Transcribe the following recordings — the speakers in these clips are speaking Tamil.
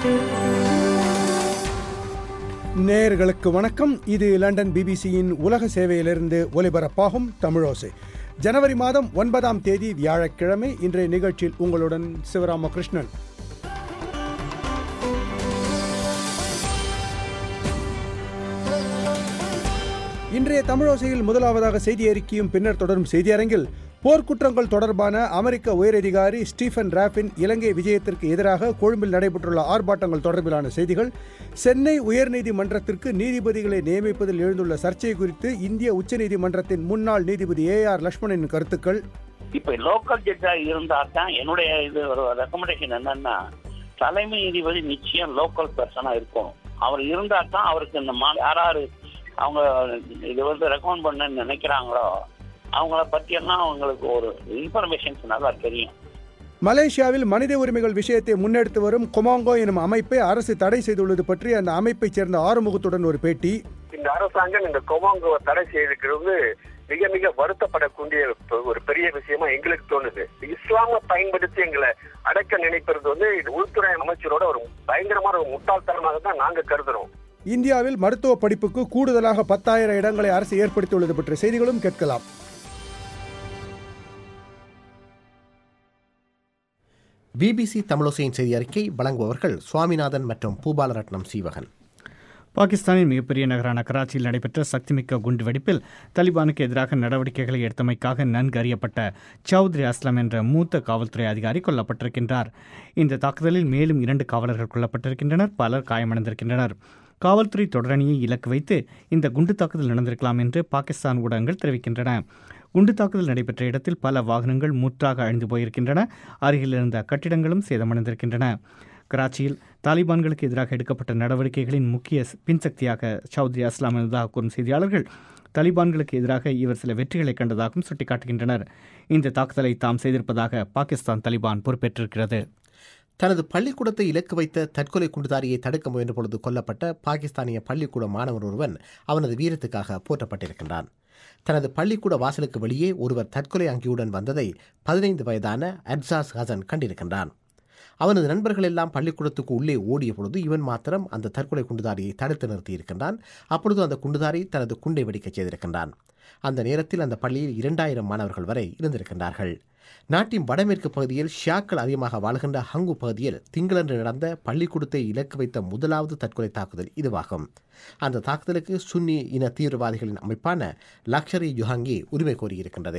நேயர்களுக்கு வணக்கம் இது லண்டன் பிபிசியின் உலக சேவையிலிருந்து ஒலிபரப்பாகும் தமிழோசை ஜனவரி மாதம் ஒன்பதாம் தேதி வியாழக்கிழமை இன்றைய நிகழ்ச்சியில் உங்களுடன் சிவராமகிருஷ்ணன் இன்றைய தமிழோசையில் முதலாவதாக செய்தி அறிக்கையும் பின்னர் தொடரும் செய்தியரங்கில் போர்க்குற்றங்கள் தொடர்பான அமெரிக்க உயரதிகாரி ஸ்டீஃபன் ராப்பின் இலங்கை விஜயத்திற்கு எதிராக கொழும்பில் நடைபெற்றுள்ள ஆர்ப்பாட்டங்கள் தொடர்பிலான செய்திகள் சென்னை உயர்நீதிமன்றத்திற்கு நீதிபதிகளை நியமிப்பதில் எழுந்துள்ள சர்ச்சை குறித்து இந்திய உச்சநீதிமன்றத்தின் முன்னாள் நீதிபதி ஏ ஆர் லட்சுமணனின் கருத்துக்கள் இப்ப லோக்கல் ஜட்ஜா இருந்தா தான் என்னுடைய இது ஒரு ரெக்கமெண்டேஷன் என்னன்னா தலைமை நீதிபதி நிச்சயம் லோக்கல் பர்சனா இருக்கணும் அவர் இருந்தா தான் அவருக்கு இந்த மா- யாராரு அவங்க இது வந்து ரெக்கமெண்ட் பண்ண நினைக்கிறாங்களோ அவங்கள பற்றியெல்லாம் அவங்களுக்கு ஒரு இன்ஃபர்மேஷன்ஸ் நல்லா தெரியும் மலேசியாவில் மனித உரிமைகள் விஷயத்தை முன்னெடுத்து வரும் கொமாங்கோ எனும் அமைப்பை அரசு தடை செய்துள்ளது பற்றி அந்த அமைப்பைச் சேர்ந்த ஆறுமுகத்துடன் ஒரு பேட்டி இந்த அரசாங்கம் இந்த கொமாங்கோவை தடை செய்திருக்கிறது மிக மிக வருத்தப்படக்கூடிய ஒரு பெரிய விஷயமா எங்களுக்கு தோணுது இஸ்லாமை பயன்படுத்தி எங்களை அடக்க நினைப்பது வந்து இது உள்துறை அமைச்சரோட ஒரு பயங்கரமான ஒரு முட்டாள்தனமாக தான் நாங்க கருதுறோம் இந்தியாவில் மருத்துவ படிப்புக்கு கூடுதலாக பத்தாயிரம் இடங்களை அரசு ஏற்படுத்தியுள்ளது பற்றிய செய்திகளும் கேட்கலாம் பிபிசி தமிழோசையின் செய்தி அறிக்கை வழங்குபவர்கள் சுவாமிநாதன் மற்றும் பூபாலரட்னம் சீவகன் பாகிஸ்தானின் மிகப்பெரிய நகரான கராச்சியில் நடைபெற்ற சக்திமிக்க குண்டுவெடிப்பில் தலிபானுக்கு எதிராக நடவடிக்கைகளை எடுத்தமைக்காக நன்கு அறியப்பட்ட சௌத்ரி அஸ்லம் என்ற மூத்த காவல்துறை அதிகாரி கொல்லப்பட்டிருக்கின்றார் இந்த தாக்குதலில் மேலும் இரண்டு காவலர்கள் கொல்லப்பட்டிருக்கின்றனர் பலர் காயமடைந்திருக்கின்றனர் காவல்துறை தொடரணியை இலக்கு வைத்து இந்த குண்டு தாக்குதல் நடந்திருக்கலாம் என்று பாகிஸ்தான் ஊடகங்கள் தெரிவிக்கின்றன குண்டு தாக்குதல் நடைபெற்ற இடத்தில் பல வாகனங்கள் முற்றாக அழிந்து போயிருக்கின்றன அருகில் இருந்த கட்டிடங்களும் சேதமடைந்திருக்கின்றன கராச்சியில் தாலிபான்களுக்கு எதிராக எடுக்கப்பட்ட நடவடிக்கைகளின் முக்கிய ஸ்- பின்சக்தியாக சௌத்ரி அஸ்லாம் என்பதாக கூறும் செய்தியாளர்கள் தாலிபான்களுக்கு எதிராக இவர் சில வெற்றிகளை கண்டதாகவும் சுட்டிக்காட்டுகின்றனர் இந்த தாக்குதலை தாம் செய்திருப்பதாக பாகிஸ்தான் தலிபான் பொறுப்பேற்றிருக்கிறது தனது பள்ளிக்கூடத்தை இலக்கு வைத்த தற்கொலை குண்டுதாரியை தடுக்க முயன்ற பொழுது கொல்லப்பட்ட பாகிஸ்தானிய பள்ளிக்கூட மாணவர் ஒருவன் அவனது வீரத்துக்காக போற்றப்பட்டிருக்கின்றான் தனது பள்ளிக்கூட வாசலுக்கு வெளியே ஒருவர் தற்கொலை அங்கியுடன் வந்ததை பதினைந்து வயதான அட்சாஸ் ஹசன் கண்டிருக்கின்றான் அவனது நண்பர்கள் எல்லாம் பள்ளிக்கூடத்துக்கு உள்ளே ஓடிய பொழுது இவன் மாத்திரம் அந்த தற்கொலை குண்டுதாரியை தடுத்து நிறுத்தியிருக்கின்றான் அப்பொழுது அந்த குண்டுதாரி தனது குண்டை வெடிக்கச் செய்திருக்கின்றான் அந்த நேரத்தில் அந்த பள்ளியில் இரண்டாயிரம் மாணவர்கள் வரை இருந்திருக்கின்றார்கள் நாட்டின் வடமேற்கு பகுதியில் ஷியாக்கள் அதிகமாக வாழ்கின்ற ஹங்கு பகுதியில் திங்களன்று நடந்த பள்ளிக்கூடத்தை இலக்கு வைத்த முதலாவது தற்கொலை தாக்குதல் இதுவாகும் அந்த தாக்குதலுக்கு சுன்னி இன தீவிரவாதிகளின் அமைப்பான லக்ஷர் இ ஜுஹாங்கி உரிமை கோரியிருக்கின்றது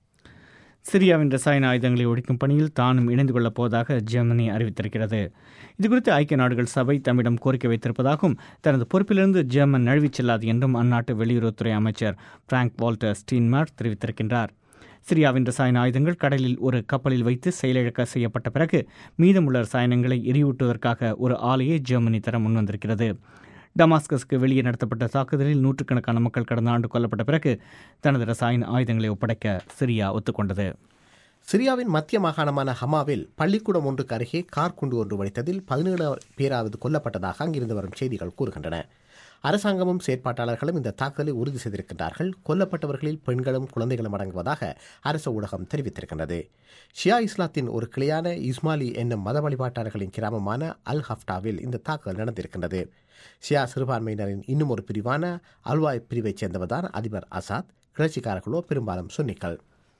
சிரியாவின் ரசாயன ஆயுதங்களை ஒழிக்கும் பணியில் தானும் இணைந்து கொள்ளப் போவதாக ஜெர்மனி அறிவித்திருக்கிறது இதுகுறித்து ஐக்கிய நாடுகள் சபை தம்மிடம் கோரிக்கை வைத்திருப்பதாகவும் தனது பொறுப்பிலிருந்து ஜெர்மன் நழுவிச் செல்லாது என்றும் அந்நாட்டு வெளியுறவுத்துறை அமைச்சர் பிராங்க் வால்டர் ஸ்டீன்மார்க் தெரிவித்திருக்கின்றார் சிரியாவின் ரசாயன ஆயுதங்கள் கடலில் ஒரு கப்பலில் வைத்து செயலிழக்க செய்யப்பட்ட பிறகு மீதமுள்ள ரசாயனங்களை எரியூட்டுவதற்காக ஒரு ஆலையை ஜெர்மனி தர முன்வந்திருக்கிறது டமாஸ்கஸ்க்கு வெளியே நடத்தப்பட்ட தாக்குதலில் நூற்றுக்கணக்கான மக்கள் கடந்த ஆண்டு கொல்லப்பட்ட பிறகு தனது ரசாயன ஆயுதங்களை ஒப்படைக்க சிரியா ஒத்துக்கொண்டது சிரியாவின் மத்திய மாகாணமான ஹமாவில் பள்ளிக்கூடம் ஒன்றுக்கு அருகே கார் குண்டு ஒன்று வெடித்ததில் பதினேழு பேராவது கொல்லப்பட்டதாக அங்கிருந்து வரும் செய்திகள் கூறுகின்றன அரசாங்கமும் செயற்பாட்டாளர்களும் இந்த தாக்குதலை உறுதி செய்திருக்கின்றார்கள் கொல்லப்பட்டவர்களில் பெண்களும் குழந்தைகளும் அடங்குவதாக அரசு ஊடகம் தெரிவித்திருக்கின்றது ஷியா இஸ்லாத்தின் ஒரு கிளையான இஸ்மாலி என்னும் மத வழிபாட்டாளர்களின் கிராமமான அல் ஹஃப்டாவில் இந்த தாக்குதல் நடந்திருக்கின்றது ஷியா சிறுபான்மையினரின் இன்னும் ஒரு பிரிவான அல்வாய் பிரிவைச் சேர்ந்தவர்தான் அதிபர் அசாத் கிளர்ச்சிக்காரர்களோ பெரும்பாலும் சுன்னிகள்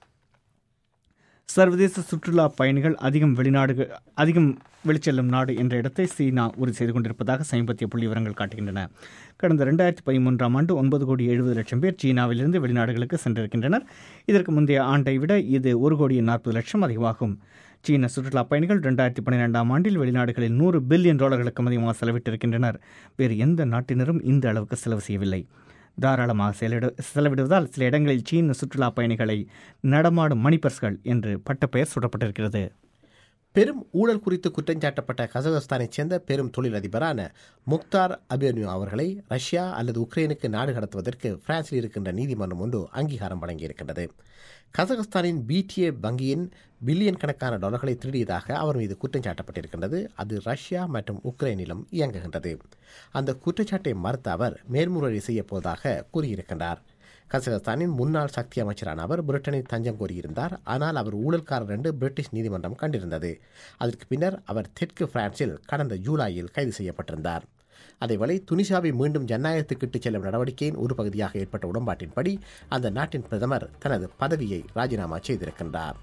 சர்வதேச சுற்றுலா பயணிகள் அதிகம் வெளிநாடுகள் அதிகம் வெளிச்செல்லும் நாடு என்ற இடத்தை சீனா உறுதி செய்து கொண்டிருப்பதாக சமீபத்திய புள்ளி விவரங்கள் காட்டுகின்றன கடந்த ரெண்டாயிரத்தி பதிமூன்றாம் ஆண்டு ஒன்பது கோடி எழுபது லட்சம் பேர் சீனாவிலிருந்து வெளிநாடுகளுக்கு சென்றிருக்கின்றனர் இதற்கு முந்தைய ஆண்டை விட இது ஒரு கோடி நாற்பது லட்சம் அதிகமாகும் சீன சுற்றுலா பயணிகள் ரெண்டாயிரத்தி பன்னிரெண்டாம் ஆண்டில் வெளிநாடுகளில் நூறு பில்லியன் டாலர்களுக்கும் அதிகமாக செலவிட்டிருக்கின்றனர் வேறு எந்த நாட்டினரும் இந்த அளவுக்கு செலவு செய்யவில்லை தாராளமாக செலவிடு செலவிடுவதால் சில இடங்களில் சீன சுற்றுலா பயணிகளை நடமாடும் மணிப்பர்ஸ்கள் என்று பட்டப்பெயர் சூட்டப்பட்டிருக்கிறது பெரும் ஊழல் குறித்து குற்றஞ்சாட்டப்பட்ட கசகஸ்தானைச் சேர்ந்த பெரும் தொழிலதிபரான முக்தார் அபேன்யூ அவர்களை ரஷ்யா அல்லது உக்ரைனுக்கு நாடு கடத்துவதற்கு பிரான்சில் இருக்கின்ற நீதிமன்றம் ஒன்று அங்கீகாரம் வழங்கியிருக்கின்றது கசகஸ்தானின் பிடிஏ வங்கியின் பில்லியன் கணக்கான டாலர்களை திருடியதாக அவர் மீது குற்றம் சாட்டப்பட்டிருக்கின்றது அது ரஷ்யா மற்றும் உக்ரைனிலும் இயங்குகின்றது அந்த குற்றச்சாட்டை மறுத்த அவர் மேல்முறையீடு செய்யப் போவதாக கூறியிருக்கின்றார் கசகஸ்தானின் முன்னாள் சக்தி அமைச்சரான அவர் பிரிட்டனில் தஞ்சம் கோரியிருந்தார் ஆனால் அவர் ஊழல்காரர் என்று பிரிட்டிஷ் நீதிமன்றம் கண்டிருந்தது அதற்கு பின்னர் அவர் தெற்கு பிரான்சில் கடந்த ஜூலையில் கைது செய்யப்பட்டிருந்தார் அதேவேளை துனிஷாவை மீண்டும் ஜனநாயகத்துக்கு இட்டுச் செல்லும் நடவடிக்கையின் ஒரு பகுதியாக ஏற்பட்ட உடன்பாட்டின்படி அந்த நாட்டின் பிரதமர் தனது பதவியை ராஜினாமா செய்திருக்கின்றார்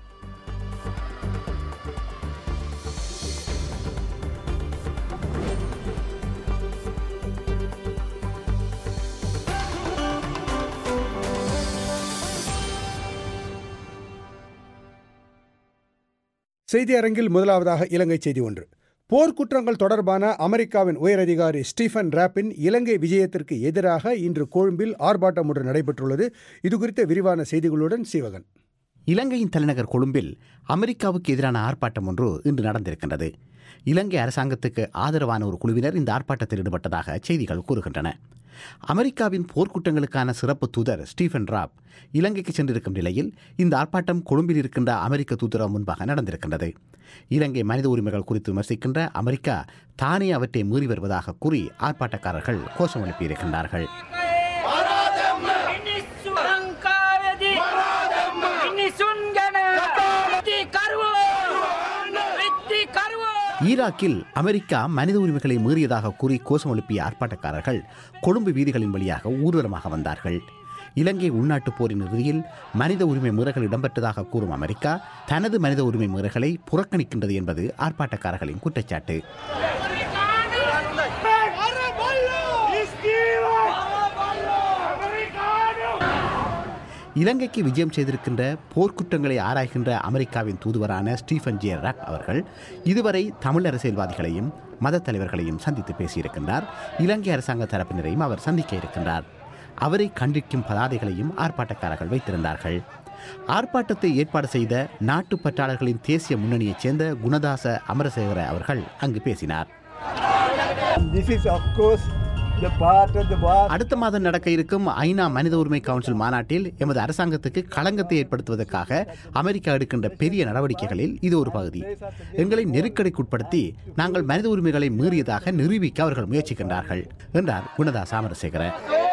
செய்தி அரங்கில் முதலாவதாக இலங்கை செய்தி ஒன்று போர்க்குற்றங்கள் தொடர்பான அமெரிக்காவின் உயரதிகாரி ஸ்டீஃபன் ராப்பின் இலங்கை விஜயத்திற்கு எதிராக இன்று கொழும்பில் ஆர்ப்பாட்டம் ஒன்று நடைபெற்றுள்ளது இதுகுறித்த விரிவான செய்திகளுடன் சீவகன் இலங்கையின் தலைநகர் கொழும்பில் அமெரிக்காவுக்கு எதிரான ஆர்ப்பாட்டம் ஒன்று இன்று நடந்திருக்கின்றது இலங்கை அரசாங்கத்துக்கு ஆதரவான ஒரு குழுவினர் இந்த ஆர்ப்பாட்டத்தில் ஈடுபட்டதாக செய்திகள் கூறுகின்றன அமெரிக்காவின் போர்க்குற்றங்களுக்கான சிறப்பு தூதர் ஸ்டீஃபன் ராப் இலங்கைக்கு சென்றிருக்கும் நிலையில் இந்த ஆர்ப்பாட்டம் கொழும்பில் இருக்கின்ற அமெரிக்க தூதரம் முன்பாக நடந்திருக்கின்றது இலங்கை மனித உரிமைகள் குறித்து விமர்சிக்கின்ற அமெரிக்கா தானே அவற்றை மீறி வருவதாக கூறி ஆர்ப்பாட்டக்காரர்கள் கோஷம் எழுப்பியிருக்கின்றார்கள் මිනිස්සු ලංකාවේදී මිනිසුන් ගැන විත්ති කරුවෝ විත්ති කරුවෝ ஈராக்கில் அமெரிக்கா மனித உரிமைகளை மீறியதாக கூறி கோஷம் எழுப்பிய ஆர்ப்பாட்டக்காரர்கள் கொழும்பு வீதிகளின் வழியாக ஊர்வலமாக வந்தார்கள் இலங்கை உள்நாட்டுப் போரின் இறுதியில் மனித உரிமை மீறல்கள் இடம்பெற்றதாக கூறும் அமெரிக்கா தனது மனித உரிமை மீறல்களை புறக்கணிக்கின்றது என்பது ஆர்ப்பாட்டக்காரர்களின் குற்றச்சாட்டு இலங்கைக்கு விஜயம் செய்திருக்கின்ற போர்க்குற்றங்களை ஆராய்கின்ற அமெரிக்காவின் தூதுவரான ஸ்டீஃபன் ஜே ராக் அவர்கள் இதுவரை தமிழ் அரசியல்வாதிகளையும் மத தலைவர்களையும் சந்தித்து பேசியிருக்கின்றார் இலங்கை அரசாங்க தரப்பினரையும் அவர் சந்திக்க இருக்கின்றார் அவரை கண்டிக்கும் பதாதைகளையும் ஆர்ப்பாட்டக்காரர்கள் வைத்திருந்தார்கள் ஆர்ப்பாட்டத்தை ஏற்பாடு செய்த நாட்டு பற்றாளர்களின் தேசிய முன்னணியைச் சேர்ந்த குணதாச அமரசேகர அவர்கள் அங்கு பேசினார் This is, of course, the part of the war. அடுத்த மாதம் நடக்க இருக்கும் ஐநா மனித உரிமை கவுன்சில் மாநாட்டில் எமது அரசாங்கத்துக்கு களங்கத்தை ஏற்படுத்துவதற்காக அமெரிக்கா எடுக்கின்ற பெரிய நடவடிக்கைகளில் இது ஒரு பகுதி எங்களை நெருக்கடிக்குட்படுத்தி நாங்கள் மனித உரிமைகளை மீறியதாக நிரூபிக்க அவர்கள் முயற்சிக்கின்றார்கள் என்றார் குணதாஸ் சாமரசேகர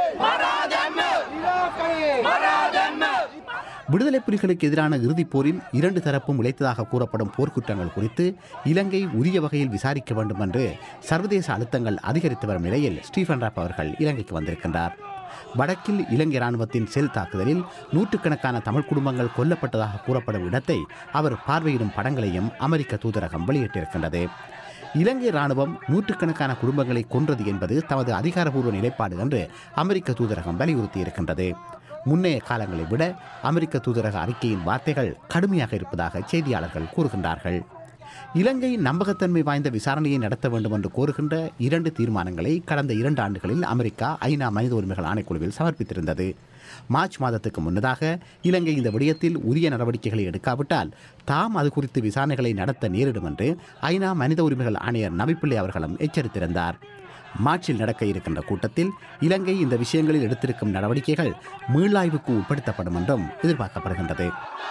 விடுதலை புலிகளுக்கு எதிரான இறுதிப் போரில் இரண்டு தரப்பும் இழைத்ததாக கூறப்படும் போர்க்குற்றங்கள் குறித்து இலங்கை உரிய வகையில் விசாரிக்க வேண்டும் என்று சர்வதேச அழுத்தங்கள் அதிகரித்து வரும் நிலையில் ஸ்டீஃபன் ராப் அவர்கள் இலங்கைக்கு வந்திருக்கின்றார் வடக்கில் இலங்கை ராணுவத்தின் செல் தாக்குதலில் நூற்றுக்கணக்கான தமிழ் குடும்பங்கள் கொல்லப்பட்டதாக கூறப்படும் இடத்தை அவர் பார்வையிடும் படங்களையும் அமெரிக்க தூதரகம் வெளியிட்டிருக்கின்றது இலங்கை ராணுவம் நூற்றுக்கணக்கான குடும்பங்களை கொன்றது என்பது தமது அதிகாரப்பூர்வ நிலைப்பாடு என்று அமெரிக்க தூதரகம் வலியுறுத்தியிருக்கின்றது முன்னைய காலங்களை விட அமெரிக்க தூதரக அறிக்கையின் வார்த்தைகள் கடுமையாக இருப்பதாக செய்தியாளர்கள் கூறுகின்றார்கள் இலங்கை நம்பகத்தன்மை வாய்ந்த விசாரணையை நடத்த வேண்டும் என்று கோருகின்ற இரண்டு தீர்மானங்களை கடந்த இரண்டு ஆண்டுகளில் அமெரிக்கா ஐநா மனித உரிமைகள் ஆணைக்குழுவில் சமர்ப்பித்திருந்தது மார்ச் மாதத்துக்கு முன்னதாக இலங்கை இந்த விடயத்தில் உரிய நடவடிக்கைகளை எடுக்காவிட்டால் தாம் அது குறித்து விசாரணைகளை நடத்த நேரிடும் என்று ஐநா மனித உரிமைகள் ஆணையர் நபிப்பிள்ளை அவர்களும் எச்சரித்திருந்தார் மார்ச்சில் நடக்க இருக்கின்ற கூட்டத்தில் இலங்கை இந்த விஷயங்களில் எடுத்திருக்கும் நடவடிக்கைகள் மீளாய்வுக்கு உட்படுத்தப்படும் என்றும் எதிர்பார்க்கப்படுகின்றது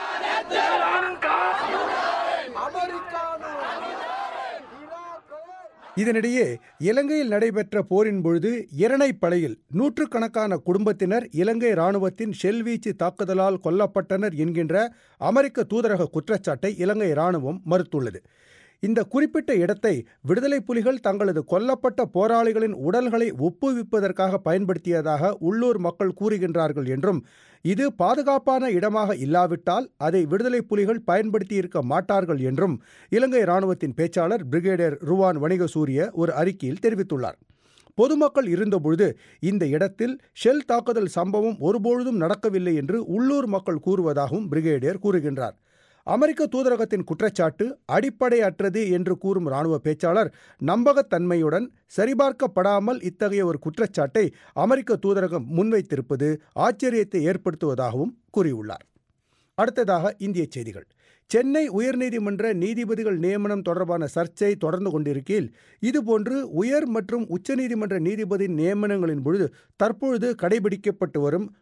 இதனிடையே இலங்கையில் நடைபெற்ற போரின் பொழுது இரணைப்படையில் நூற்றுக்கணக்கான குடும்பத்தினர் இலங்கை ராணுவத்தின் ஷெல்வீச்சு தாக்குதலால் கொல்லப்பட்டனர் என்கின்ற அமெரிக்க தூதரக குற்றச்சாட்டை இலங்கை ராணுவம் மறுத்துள்ளது இந்த குறிப்பிட்ட இடத்தை விடுதலை புலிகள் தங்களது கொல்லப்பட்ட போராளிகளின் உடல்களை ஒப்புவிப்பதற்காக பயன்படுத்தியதாக உள்ளூர் மக்கள் கூறுகின்றார்கள் என்றும் இது பாதுகாப்பான இடமாக இல்லாவிட்டால் அதை விடுதலை புலிகள் பயன்படுத்தியிருக்க மாட்டார்கள் என்றும் இலங்கை ராணுவத்தின் பேச்சாளர் பிரிகேடியர் ருவான் வணிகசூரிய ஒரு அறிக்கையில் தெரிவித்துள்ளார் பொதுமக்கள் இருந்தபொழுது இந்த இடத்தில் ஷெல் தாக்குதல் சம்பவம் ஒருபொழுதும் நடக்கவில்லை என்று உள்ளூர் மக்கள் கூறுவதாகவும் பிரிகேடியர் கூறுகின்றார் அமெரிக்க தூதரகத்தின் குற்றச்சாட்டு அடிப்படையற்றது என்று கூறும் ராணுவ பேச்சாளர் நம்பகத்தன்மையுடன் சரிபார்க்கப்படாமல் இத்தகைய ஒரு குற்றச்சாட்டை அமெரிக்க தூதரகம் முன்வைத்திருப்பது ஆச்சரியத்தை ஏற்படுத்துவதாகவும் கூறியுள்ளார் அடுத்ததாக இந்திய செய்திகள் சென்னை உயர்நீதிமன்ற நீதிபதிகள் நியமனம் தொடர்பான சர்ச்சை தொடர்ந்து கொண்டிருக்கையில் இதுபோன்று உயர் மற்றும் உச்சநீதிமன்ற நீதிபதி நியமனங்களின் பொழுது தற்பொழுது கடைபிடிக்கப்பட்டு வரும்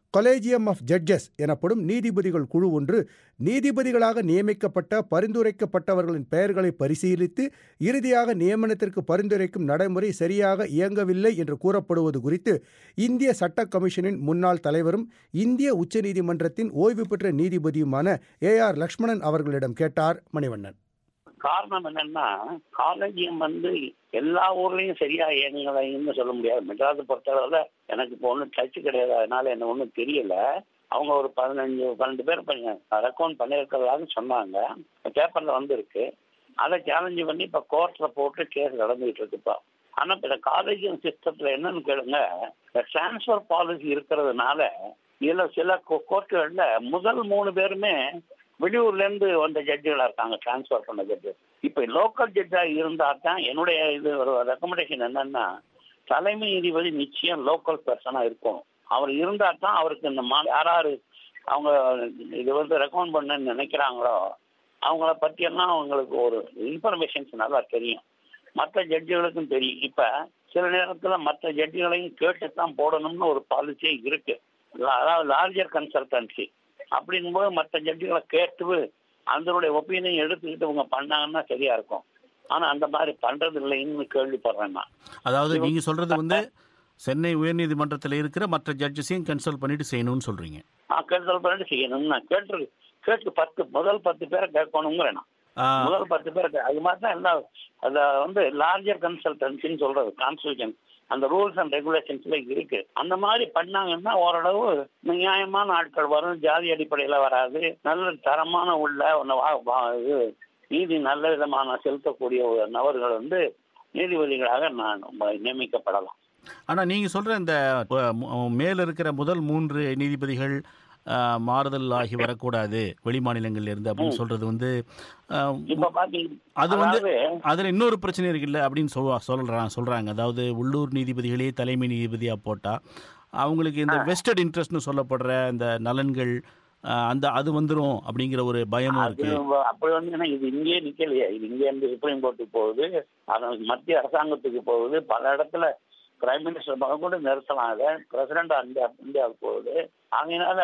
கொலேஜியம் ஆஃப் ஜட்ஜஸ் எனப்படும் நீதிபதிகள் குழு ஒன்று நீதிபதிகளாக நியமிக்கப்பட்ட பரிந்துரைக்கப்பட்டவர்களின் பெயர்களை பரிசீலித்து இறுதியாக நியமனத்திற்கு பரிந்துரைக்கும் நடைமுறை சரியாக இயங்கவில்லை என்று கூறப்படுவது குறித்து இந்திய சட்ட கமிஷனின் முன்னாள் தலைவரும் இந்திய உச்சநீதிமன்றத்தின் ஓய்வு பெற்ற நீதிபதியுமான ஏ ஆர் லக்ஷ்மணன் அவர்களிடம் கேட்டார் மணிவண்ணன் காரணம் என்னன்னா காலேஜியம் வந்து எல்லா ஊர்லயும் சரியா இயங்குறதுன்னு சொல்ல முடியாது மெட்ராஸ் பொறுத்தளவுல எனக்கு இப்போ ஒன்றும் டச் கிடையாது அதனால என்ன ஒன்றும் தெரியல அவங்க ஒரு பதினஞ்சு பன்னெண்டு பேர் ரெக்கமெண்ட் பண்ணியிருக்கிறதான்னு சொன்னாங்க பேப்பர்ல வந்திருக்கு அதை சேலஞ்சு பண்ணி இப்போ கோர்ட்ல போட்டு கேஸ் நடந்துகிட்டு இருக்கு இப்போ ஆனா இப்போ இந்த காலேஜியம் சிஸ்டத்துல என்னன்னு கேளுங்க இந்த டிரான்ஸ்ஃபர் பாலிசி இருக்கிறதுனால இதுல சில கோர்ட்டுகள்ல முதல் மூணு பேருமே வெளியூர்ல இருந்து வந்த ஜட்ஜுகளா இருக்காங்க டிரான்ஸ்ஃபர் பண்ண ஜட்ஜு இப்ப லோக்கல் ஜட்ஜா இருந்தா தான் என்னுடைய இது ஒரு ரெக்கமெண்டேஷன் என்னன்னா தலைமை நீதிபதி நிச்சயம் லோக்கல் பர்சனா இருக்கணும் அவர் இருந்தா தான் அவருக்கு இந்த மா யாராரு அவங்க இது வந்து ரெக்கமெண்ட் பண்ணன்னு நினைக்கிறாங்களோ அவங்கள பற்றியெல்லாம் அவங்களுக்கு ஒரு இன்ஃபர்மேஷன்ஸ் நல்லா தெரியும் மற்ற ஜட்ஜுகளுக்கும் தெரியும் இப்ப சில நேரத்துல மற்ற ஜட்ஜுகளையும் கேட்டு தான் போடணும்னு ஒரு பாலிசியே இருக்கு அதாவது லார்ஜர் கன்சல்டன்சி அப்படிங்கும்போது மற்ற ஜட்ஜுகளை கேட்டு அதனுடைய ஒப்பீனியன் எடுத்துக்கிட்டு இவங்க பண்ணாங்கன்னா சரியா இருக்கும் ஆனா அந்த மாதிரி பண்றது இல்லைன்னு கேள்விப்படுறேன் நான் அதாவது நீங்க சொல்றது வந்து சென்னை உயர்நீதிமன்றத்தில் இருக்கிற மற்ற ஜட்ஜஸையும் கன்சல்ட் பண்ணிட்டு செய்யணும்னு சொல்றீங்க நான் கேன்சல் பண்ணிட்டு செய்யணும் நான் கேட்டு கேட்டு பத்து முதல் பத்து பேரை கேட்கணுங்கிறேன் நான் ஆ, முதல் பத்து பேரை கே- அது மாதிரி தான் எல்லாம் அதை வந்து லார்ஜர் கன்சல்டன்சின்னு சொல்றது கான்ஸ்டியூஷன் அந்த ரூல்ஸ் அண்ட் ரெகுலேஷன்ஸ்ல இருக்கு அந்த மாதிரி பண்ணாங்கன்னா ஓரளவு நியாயமான ஆட்கள் வரும் ஜாதி அடிப்படையில வராது நல்ல தரமான உள்ள ஒண்ணு வா- வா- இது நீதி நல்ல விதமான செலுத்தக்கூடிய ஒரு நபர்கள் வந்து நீதிபதிகளாக நான் நியமிக்கப்படலாம் ஆனா நீங்க சொல்ற இந்த அஹ், மு- மேல இருக்கிற முதல் மூன்று நீதிபதிகள் அஹ், மாறுதல் ஆகி வரக்கூடாது வெளி மாநிலங்கள்ல இருந்து அப்படின்னு சொல்றது வந்து அஹ், இப்ப பாத்தீங்க அது வந்து அதாவது- அதுல இன்னொரு பிரச்சனை இருக்குல்ல அப்படின்னு சொல்வா சொல்றாங்க சொல்றாங்க அதாவது உள்ளூர் நீதிபதிகளே தலைமை நீதிபதியா போட்டா அவங்களுக்கு இந்த வெஸ்டட் இன்ட்ரெஸ்ட்னு சொல்லப்படுற இந்த நலன்கள் அஹ், அந்த அது வந்துரும் அப்படிங்கிற ஒரு பயமும் அது இருக்கு வ- அப்படி வந்து என்ன, இது இங்கேயே நிக்கலையே இது இங்கே இருந்து சுப்ரீம் கோர்ட்டுக்கு போகுது அது மத்திய அரசாங்கத்துக்கு போகுது பல இடத்துல பிரைம் மினிஸ்டர் முதல் கூட நிறுத்தலாம் அதை பிரசிடண்ட் இந்தியா இந்தியாவுக்கு போகுது அதனால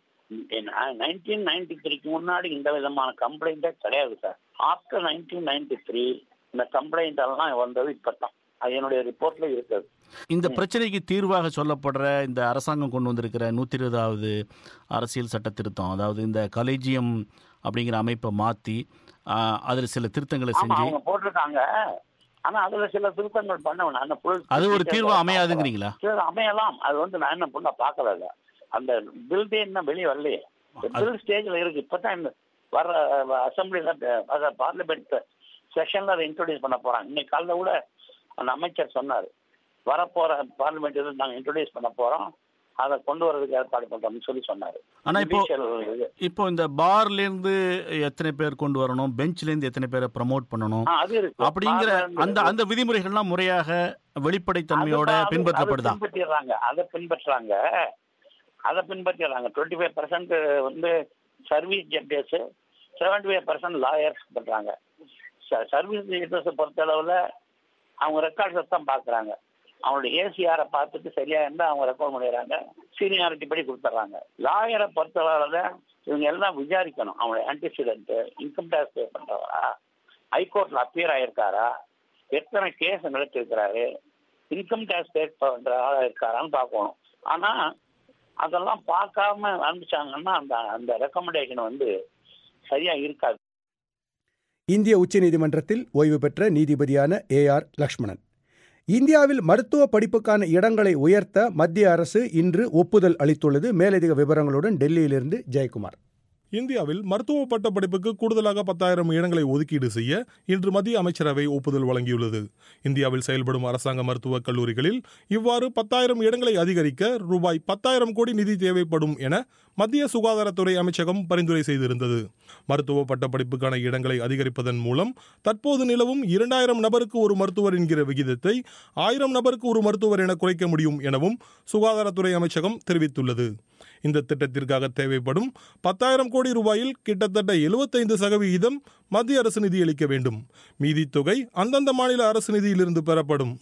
நைன்டீன் நைன்டி த்ரீக்கு முன்னாடி இந்த விதமான கம்ப்ளைண்டே கிடையாது sir after nineteen ninety three இந்த கம்ப்ளைண்ட் எல்லாம் வந்தது இப்பதான் அது என்னுடைய ரிப்போர்ட்ல இருக்குது இந்த பிரச்சனைக்கு தீர்வாக சொல்லப்படுற இந்த அரசாங்கம் கொண்டு வந்திருக்கிற நூற்றி இருபதாவது அரசியல் சட்ட திருத்தம் அதாவது இந்த கலேஜியம் அப்படிங்கிற அமைப்பை மாற்றி அதில் சில திருத்தங்களை ஆமா செஞ்சு அவங்க போட்டிருக்காங்க ஆனா அதுல சில திருத்தங்கள் பண்ணணும் அந்த full அது ஒரு தீர்வு அமையாதுங்கிறீங்களா சரி அமையலாம் அது வந்து நான் என்ன பண்ண பார்க்கல இல்ல. அந்த பில் இன்னும் வெளியே வரலையே பில் ஸ்டேஜ்ல இருக்கு இப்பதான் இந்த வர அசம்பிளில வர பார்லிமெண்ட் செஷன்ல அதை இன்ட்ரோடியூஸ் பண்ண போறாங்க இன்னைக்கு காலைல கூட அந்த அமைச்சர் சொன்னாரு வரப்போற பார்லிமெண்ட் இதில் நாங்க இன்ட்ரோடியூஸ் பண்ண போறோம் அதை கொண்டு வர்றதுக்கு ஏற்பாடு பண்றோம்னு சொல்லி சொன்னாரு ஆனா இப்போ Judicial இது. இப்போ இந்த பார்லேருந்து எத்தனை பேர் கொண்டு வரணும் பெஞ்ச்லேருந்து எத்தனை பேரை ப்ரமோட் பண்ணணும் ஆ, அது இருக்கு அப்படிங்கிற Bar ல இருந்து அந்த அந்த விதிமுறைகள்லாம் முறையாக வெளிப்படைத்தன்மையோட அதுதான் அது- பின்பற்றப்படுதா அதை பின்பற்றிடுறாங்க அதை பின்பற்றுறாங்க அதை பின்பற்றிடுறாங்க டுவெண்ட்டி ஃபைவ் பர்சன்ட் வந்து service judges seventy five percent lawyers பண்றாங்க சர்வீஸ் ஜட்ஜஸ் பொறுத்த அளவுல அவங்க ரெக்கார்ட்ஸ் தான் பாக்குறாங்க அவங்களோட ஏசிஆரை பார்த்துட்டு சரியா இருந்தா அவங்க ரெக்கார்ட் பண்ணிடுறாங்க சீனியாரிட்டி படி கொடுத்துட்றாங்க லாயரை பொறுத்த அளவுல இவங்க எல்லாம் விசாரிக்கணும் அவங்களோட ஆன்டிசிடென்ட் இன்கம் டேக்ஸ் பே பண்றவரா ஹைகோர்ட்ல அப்பியர் ஆயிருக்காரா எத்தனை கேஸ் நடத்திருக்கிறாரு இன்கம் டேக்ஸ் பே பண்ற ஆளா இருக்காரான்னு பார்க்கணும் ஆனா அதெல்லாம் பார்க்காம அனுப்பிச்சாங்கன்னா அந்த அந்த ரெக்கமெண்டேஷன் வந்து சரியா இருக்காது இந்திய உச்சநீதிமன்றத்தில் ஓய்வு பெற்ற நீதிபதியான ஏ ஆர் லக்ஷ்மணன் இந்தியாவில் மருத்துவ படிப்புக்கான இடங்களை உயர்த்த மத்திய அரசு இன்று ஒப்புதல் அளித்துள்ளது மேலதிக விவரங்களுடன் டெல்லியிலிருந்து ஜெயக்குமார் இந்தியாவில் மருத்துவ பட்ட படிப்புக்கு கூடுதலாக பத்தாயிரம் இடங்களை ஒதுக்கீடு செய்ய இன்று மத்திய அமைச்சரவை ஒப்புதல் வழங்கியுள்ளது இந்தியாவில் செயல்படும் அரசாங்க மருத்துவக் கல்லூரிகளில் இவ்வாறு பத்தாயிரம் இடங்களை அதிகரிக்க ரூபாய் பத்தாயிரம் கோடி நிதி தேவைப்படும் என மத்திய சுகாதாரத்துறை அமைச்சகம் பரிந்துரை செய்திருந்தது மருத்துவ பட்ட படிப்புக்கான இடங்களை அதிகரிப்பதன் மூலம் தற்போது நிலவும் இரண்டாயிரம் நபருக்கு ஒரு மருத்துவர் என்கிற விகிதத்தை ஆயிரம் நபருக்கு ஒரு மருத்துவர் என குறைக்க முடியும் எனவும் சுகாதாரத்துறை அமைச்சகம் தெரிவித்துள்ளது இந்த திட்டத்திற்காக தேவைப்படும் பத்தாயிரம் கோடி ரூபாயில் கிட்டத்தட்ட எழுபத்தைந்து சதவிகிதம் மத்திய அரசு நிதியளிக்க வேண்டும் மீதி தொகை அந்தந்த மாநில அரசு நிதியிலிருந்து பெறப்படும்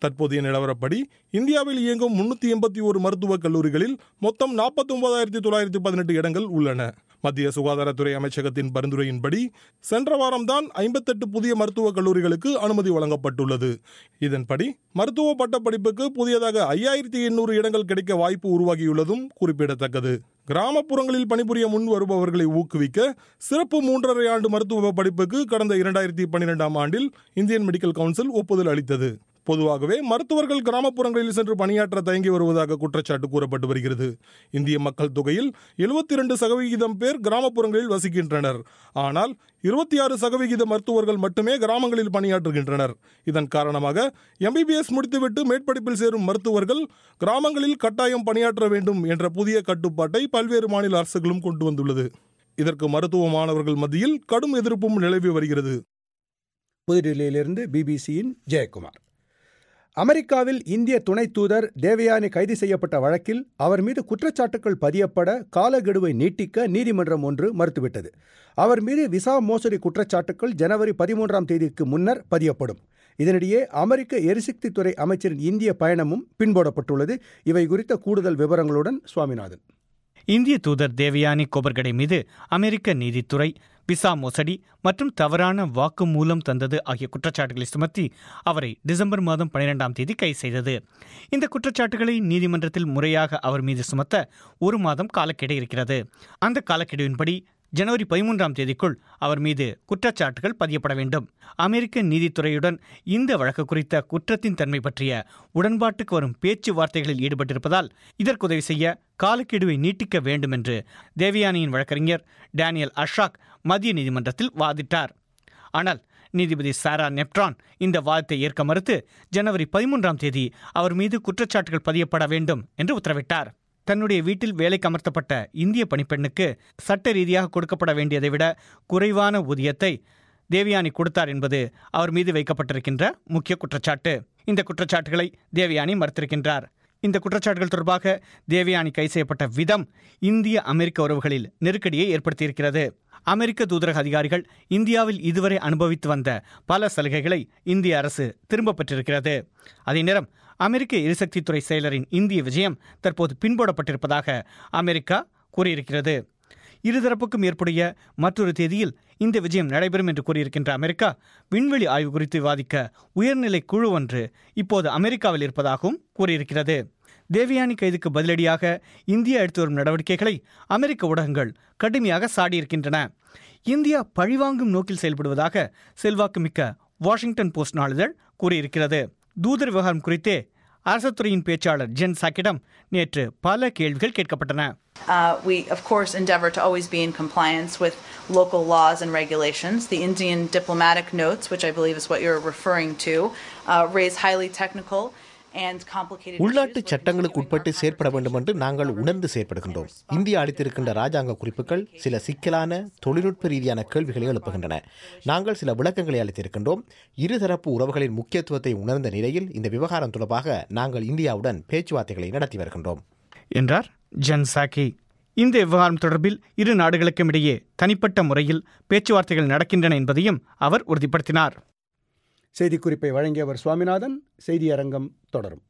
தற்போதைய நிலவரப்படி இந்தியாவில் இயங்கும் முன்னூத்தி எண்பத்தி ஒரு மருத்துவக் கல்லூரிகளில் மொத்தம் நாற்பத்தி ஒன்பதாயிரத்தி தொள்ளாயிரத்தி பதினெட்டு இடங்கள் உள்ளன மத்திய சுகாதாரத்துறை அமைச்சகத்தின் பரிந்துரையின்படி சென்ற வாரம்தான் ஐம்பத்தெட்டு புதிய மருத்துவக் கல்லூரிகளுக்கு அனுமதி வழங்கப்பட்டுள்ளது இதன்படி மருத்துவ பட்டப்படிப்புக்கு புதியதாக ஐயாயிரத்தி எண்ணூறு இடங்கள் கிடைக்க வாய்ப்பு உருவாகியுள்ளதும் குறிப்பிடத்தக்கது கிராமப்புறங்களில் பணிபுரிய முன் வருபவர்களை ஊக்குவிக்க சிறப்பு மூன்றரை ஆண்டு மருத்துவ படிப்புக்கு கடந்த இரண்டாயிரத்தி பன்னிரெண்டாம் ஆண்டில் இந்தியன் மெடிக்கல் கவுன்சில் ஒப்புதல் அளித்தது பொதுவாகவே மருத்துவர்கள் கிராமப்புறங்களில் சென்று பணியாற்ற தயங்கி வருவதாக குற்றச்சாட்டு கூறப்பட்டு வருகிறது இந்திய மக்கள் தொகையில் எழுபத்தி இரண்டு சதவிகிதம் பேர் கிராமப்புறங்களில் வசிக்கின்றனர் ஆனால் இருபத்தி ஆறு சதவிகித மருத்துவர்கள் மட்டுமே கிராமங்களில் பணியாற்றுகின்றனர் இதன் காரணமாக எம்பிபிஎஸ் முடித்துவிட்டு மேற்படிப்பில் சேரும் மருத்துவர்கள் கிராமங்களில் கட்டாயம் பணியாற்ற வேண்டும் என்ற புதிய கட்டுப்பாட்டை பல்வேறு மாநில அரசுகளும் கொண்டு வந்துள்ளது இதற்கு மருத்துவ மாணவர்கள் மத்தியில் கடும் எதிர்ப்பும் நிலவி வருகிறது புதுடில்லியிலிருந்து பிபிசியின் ஜெயக்குமார் அமெரிக்காவில் இந்திய துணை தூதர் தேவயானி கைது செய்யப்பட்ட வழக்கில் அவர் மீது குற்றச்சாட்டுகள் பதியப்பட காலக்கெடுவை நீட்டிக்க நீதிமன்றம் ஒன்று மறுத்துவிட்டது அவர் மீது விசா மோசடி குற்றச்சாட்டுகள் ஜனவரி பதிமூன்றாம் தேதிக்கு முன்னர் பதியப்படும் இதனிடையே அமெரிக்க எரிசக்தித்துறை அமைச்சரின் இந்திய பயணமும் பின்போடப்பட்டுள்ளது இவை குறித்த கூடுதல் விவரங்களுடன் சுவாமிநாதன் இந்திய தூதர் தேவயானி கோபர்கடே மீது அமெரிக்க நீதித்துறை விசா மோசடி மற்றும் தவறான வாக்குமூலம் தந்தது ஆகிய குற்றச்சாட்டுகளை சுமத்தி அவரை டிசம்பர் மாதம் பனிரெண்டாம் தேதி கைது செய்தது இந்த குற்றச்சாட்டுகளை நீதிமன்றத்தில் முறையாக அவர் மீது சுமத்த ஒரு மாதம் காலக்கெடு இருக்கிறது அந்த காலக்கெடுவின்படி ஜனவரி பதிமூன்றாம் தேதிக்குள் அவர் மீது குற்றச்சாட்டுகள் பதியப்பட வேண்டும் அமெரிக்க நீதித்துறையுடன் இந்த வழக்கு குறித்த குற்றத்தின் தன்மை பற்றிய உடன்பாட்டுக்கு வரும் பேச்சுவார்த்தைகளில் ஈடுபட்டிருப்பதால் இதற்கு உதவி செய்ய காலக்கெடுவை நீட்டிக்க வேண்டும் என்று தேவயானியின் வழக்கறிஞர் டேனியல் அஷாக் மத்திய நீதிமன்றத்தில் வாதிட்டார் ஆனால் நீதிபதி சாரா நெப்ட்ரான் இந்த வாதத்தை ஏற்க மறுத்து ஜனவரி பதிமூன்றாம் தேதி அவர் மீது குற்றச்சாட்டுகள் பதியப்பட வேண்டும் என்று உத்தரவிட்டார் தன்னுடைய வீட்டில் வேலைக்கு அமர்த்தப்பட்ட இந்திய பணிப்பெண்ணுக்கு சட்ட ரீதியாக கொடுக்கப்பட வேண்டியதை விட குறைவான ஊதியத்தை தேவயானி கொடுத்தார் என்பது அவர் மீது வைக்கப்பட்டிருக்கின்ற முக்கிய குற்றச்சாட்டு இந்த குற்றச்சாட்டுகளை தேவயானி மறுத்திருக்கின்றார் இந்த குற்றச்சாட்டுகள் தொடர்பாக தேவயானி கைது செய்யப்பட்ட விதம் இந்திய அமெரிக்க உறவுகளில் நெருக்கடியை ஏற்படுத்தியிருக்கிறது அமெரிக்க தூதரக அதிகாரிகள் இந்தியாவில் இதுவரை அனுபவித்து வந்த பல சலுகைகளை இந்திய அரசு திரும்ப பெற்றிருக்கிறது அதே நேரம் அமெரிக்க எரிசக்தித்துறை செயலரின் இந்திய விஜயம் தற்போது பின்போடப்பட்டிருப்பதாக அமெரிக்கா கூறியிருக்கிறது இருதரப்புக்கும் ஏற்புடைய மற்றொரு தேதியில் இந்த விஜயம் நடைபெறும் என்று கூறியிருக்கின்ற அமெரிக்கா விண்வெளி ஆய்வு குறித்து விவாதிக்க உயர்நிலை குழு ஒன்று இப்போது அமெரிக்காவில் இருப்பதாகவும் கூறியிருக்கிறது தேவயானி கைதுக்கு பதிலடியாக இந்தியா எடுத்து வரும் நடவடிக்கைகளை அமெரிக்க ஊடகங்கள் கடுமையாக சாடியிருக்கின்றன இந்தியா பழிவாங்கும் நோக்கில் செயல்படுவதாக செல்வாக்குமிக்க வாஷிங்டன் போஸ்ட் நாளிதழ் கூறியிருக்கிறது தூதர் விவகாரம் குறித்தே அரசுத்துறையின் பேச்சாளர் ஜென் சாக்கிடம் நேற்று பல கேள்விகள் கேட்கப்பட்டன Uh, we, of course, endeavor to always be in compliance with local laws and regulations. The Indian diplomatic notes, which I believe is what you're referring to, uh, raise highly technical and complicated உள்நாட்டு சட்டங்களுக்கு உட்பட்டு செயற்பட வேண்டும் என்று நாங்கள் உணர்ந்து செயற்படுகின்றோம் இந்தியா அளித்திருக்கின்ற ராஜாங்க குறிப்புகள் சில சிக்கலான தொழில்நுட்ப ரீதியான கேள்விகளை எழுப்புகின்றன நாங்கள் சில விளக்கங்களை அளித்திருக்கின்றோம் இருதரப்பு உறவுகளின் முக்கியத்துவத்தை உணர்ந்த நிலையில் இந்த விவகாரம் தொடர்பாக நாங்கள் இந்தியாவுடன் பேச்சுவார்த்தைகளை நடத்தி வருகின்றோம் என்றார் ஜன் சாக்கி இந்த விவகாரம் தொடர்பில் இரு நாடுகளுக்கும் இடையே தனிப்பட்ட முறையில் பேச்சுவார்த்தைகள் நடக்கின்றன என்பதையும் அவர் உறுதிப்படுத்தினார் செய்திக்குறிப்பை வழங்கியவர் சுவாமிநாதன் செய்தியரங்கம் தொடரும்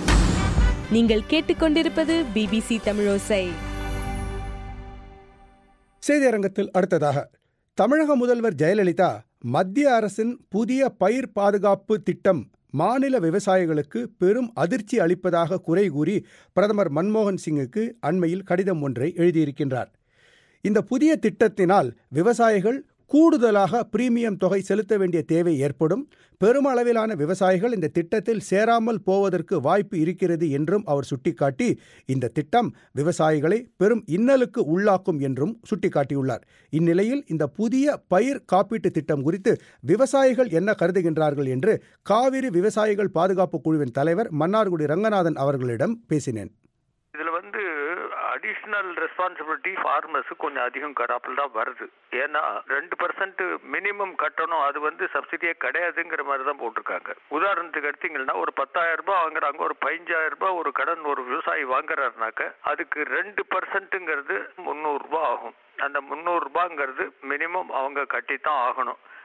நீங்கள் கேட்டுக்கொண்டிருப்பது பிபிசி தமிழோசை செய்தியரங்கத்தில் அடுத்ததாக தமிழக முதல்வர் ஜெயலலிதா மத்திய அரசின் புதிய பயிர் பாதுகாப்பு திட்டம் மாநில விவசாயிகளுக்கு பெரும் அதிர்ச்சி அளிப்பதாக குறை கூறி பிரதமர் மன்மோகன் சிங்குக்கு அண்மையில் கடிதம் ஒன்றை எழுதியிருக்கின்றார் இந்த புதிய திட்டத்தினால் விவசாயிகள் கூடுதலாக பிரீமியம் தொகை செலுத்த வேண்டிய தேவை ஏற்படும் பெருமளவிலான விவசாயிகள் இந்த திட்டத்தில் சேராமல் போவதற்கு வாய்ப்பு இருக்கிறது என்றும் அவர் சுட்டிக்காட்டி இந்த திட்டம் விவசாயிகளை பெரும் இன்னலுக்கு உள்ளாக்கும் என்றும் சுட்டிக்காட்டியுள்ளார் இந்நிலையில் இந்த புதிய பயிர் காப்பீட்டு திட்டம் குறித்து விவசாயிகள் என்ன கருதுகின்றார்கள் என்று காவிரி விவசாயிகள் பாதுகாப்பு குழுவின் தலைவர் மன்னார்குடி ரங்கநாதன் அவர்களிடம் பேசினேன் இதுல வந்து அடிஷ்னல் ரெஸ்பான்சிபிலிட்டி ஃபார்மர்ஸ் கொஞ்சம் அதிகம் கராப்பில் தான் வருது ஏன்னா ரெண்டு பர்சன்ட் மினிமம் கட்டணும் அது வந்து சப்சிடியே கிடையாதுங்கிற மாதிரி தான் போட்டிருக்காங்க உதாரணத்துக்கு எடுத்தீங்கன்னா ஒரு பத்தாயிரம் ரூபாய் வாங்குறாங்க ஒரு பதினஞ்சாயிரம் ரூபாய் ஒரு கடன் ஒரு விவசாயி வாங்குறாருனாக்க அதுக்கு ரெண்டு பர்சன்ட்டுங்கிறது முந்நூறு ரூபாய் ஆகும் அந்த முந்நூறு ரூபாங்கிறது மினிமம் அவங்க கட்டி தான் ஆகணும்